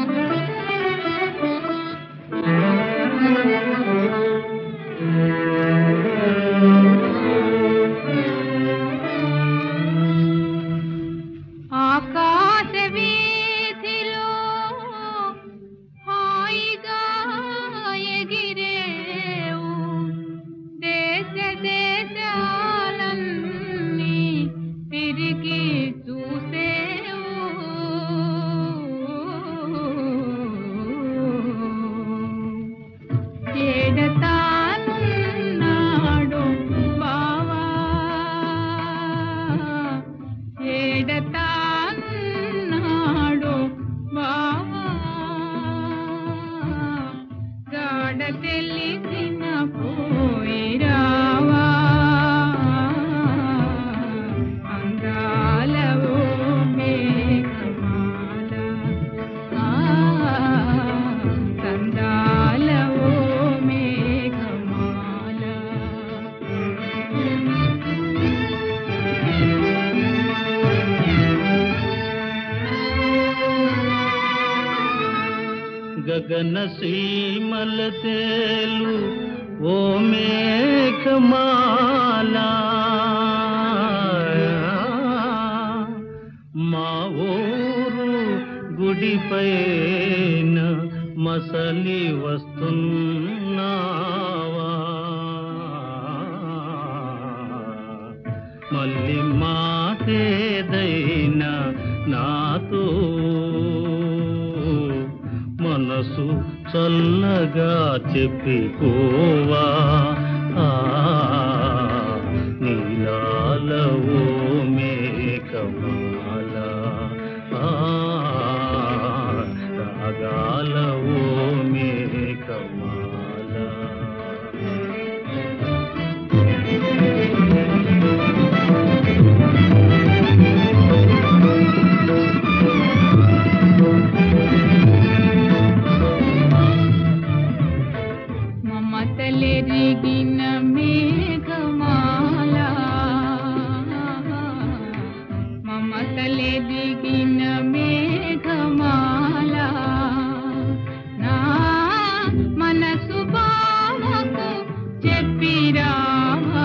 ఆకాశ వీధిలో హాయిగా ఎగిరేవు దేశ దేశాలన్నీ తిరిగి చూసేవు ఏడతానున్నాడు బావా ఏడతానున్నాడు బావా గాడ తెలిసిన పోయిరావా అందాల ఓ మేఘమాల ఆ కందాల ఓ మేఘమాల గగన సీమల తేలు ఓ మేఘమాల మా ఊరు గుడిపైన మసలి వస్తున్నావా మళ్ళీ మాటేదైనా నాతో మనసు చల్లగా చెప్పిపోవా ఆ, నీలాల ఓ మేఘమాల ఆ, రాగాల ఓ మేఘమాల మమతలెరిగిన మేఘమాల మమతలెరిగిన మేఘమాల నా మనసు బావకు చెప్పిరావా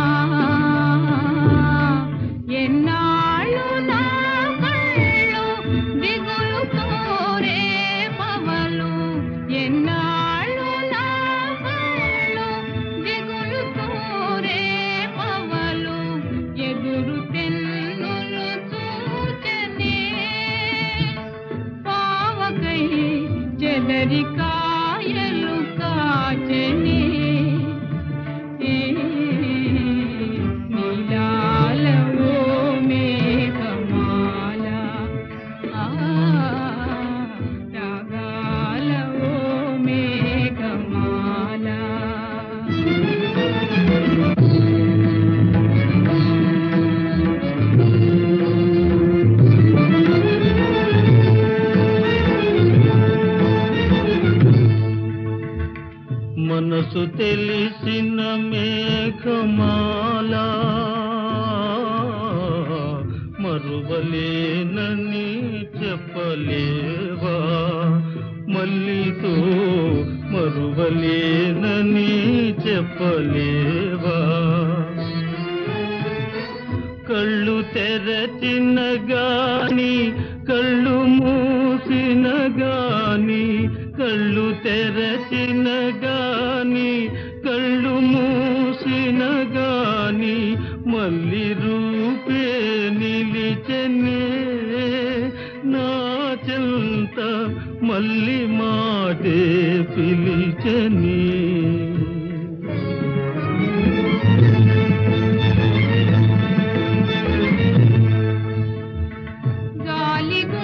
ఎన్నాళ్ళు నా కళ్ళు దిగులు కోరే పవలు ఎన్నాళ్ళు నా కళ్ళు దిగులు కోరే పవలు ఎదురు తెన్నులు చూచనే పావకై చెదరి కాయలు కాచనే నీలాల ఓ మేఘమాల ఆ రాగాల ఓ మేఘమాల మనసు తెలిసిన మేఘమాల మరువలేనని చెప్పలేవా మల్లితో మరువలేనని చెప్పలేవా కళ్ళు తెరచిన గాని కళ్ళు మూసిన గాని కళ్ళు తెరచిన గాని కళ్ళు మూసిన గాని మళ్ళీ రూపే నిలిచనే నా చెంత మళ్ళీ మాటే పిలిచని గాలి